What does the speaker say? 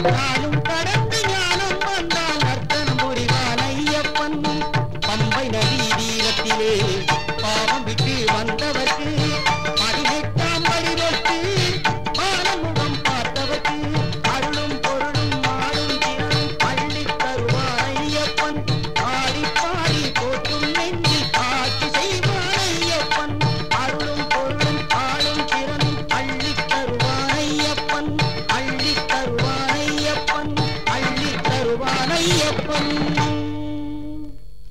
நாளும் கடந்து ஞானம் வந்தால் நர்த்தனம் புரிவான் ஐயப்பன் பம்பை நதி தீரத்திலே பாவம் விட்டு வந்தவர்க்கு பதினெட்டாம் படி தொட்டு மானமுகம் பார்த்தவர்க்கு அருளும் பொருளும் மாடும் திறனும் அள்ளித் தருவான் ஐயப்பன் ஆடி பாடி போற்றும் நெஞ்சில் ஆட்சி செய்வான் ஐயப்பன் அருளும் பொருளும் ஆளும் திறனும் அள்ளித் தருவான் ஐயப்பன் அள்ளித் தருவான் ஐயப்பன் அள்ளித் தருவான் ஐயப்பன்